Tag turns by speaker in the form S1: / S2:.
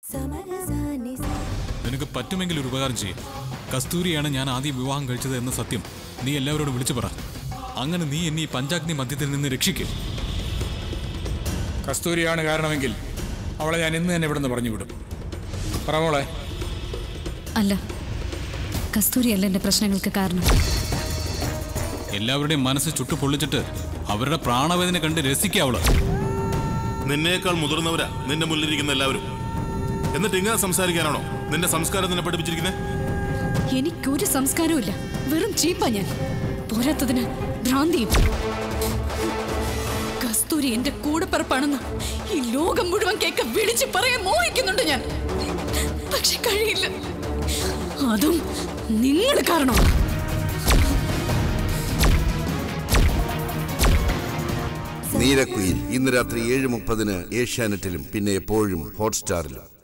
S1: നിനക്ക് പറ്റുമെങ്കിൽ ഒരു ഉപകാരം ചെയ്യും കസ്തൂരിയാണ് ഞാൻ ആദ്യം വിവാഹം കഴിച്ചത് എന്ന സത്യം നീ എല്ലാവരോടും വിളിച്ചു പറ അങ്ങനെ നീ എന്നെ ഈ പഞ്ചാഗ്നി മധ്യത്തിൽ നിന്ന് രക്ഷിക്കും
S2: കസ്തൂരിയാണ് കാരണമെങ്കിൽ അവളെ ഞാൻ ഇന്ന് തന്നെ ഇവിടുന്ന് പറഞ്ഞു വിടും പറമോളെ
S3: അല്ല കസ്തൂരിയല്ല എന്റെ പ്രശ്നങ്ങൾക്ക് കാരണം
S1: എല്ലാവരുടെയും മനസ്സ് ചുട്ടു പൊള്ളിച്ചിട്ട് അവരുടെ പ്രാണവേദന കണ്ട് രസിക്കുക അവള്
S4: നിന്നേക്കാൾ മുതിർന്നവരാ നിന്റെ മുന്നിലിരിക്കുന്ന എല്ലാവരും എന്നിട്ട് ഇങ്ങനെ സംസാരിക്കാനാണോ നിന്റെ സംസ്കാരം നിന്നെ പഠിപ്പിച്ചിരിക്കുന്നത്
S3: എനിക്കൊരു സംസ്കാരവും ഇല്ല വെറും ചീപ്പാ ഞാൻ പോരാത്തതിന് ഭ്രാന്തിയും കസ്തൂരി എന്റെ കൂടെപ്പിറപ്പാണെന്ന് ഈ ലോകം മുഴുവൻ കേക്ക് വിളിച്ച് പറയാൻ മോഹിക്കുന്നുണ്ട് ഞാൻ പക്ഷെ കഴിയില്ല അതും നിങ്ങൾ കാരണം
S5: നീരക്കുയിൽ ഇന്ന് രാത്രി ഏഴ് മുപ്പതിന് ഏഷ്യാനെറ്റിലും പിന്നെ എപ്പോഴും ഹോട്ട്സ്റ്റാറിലും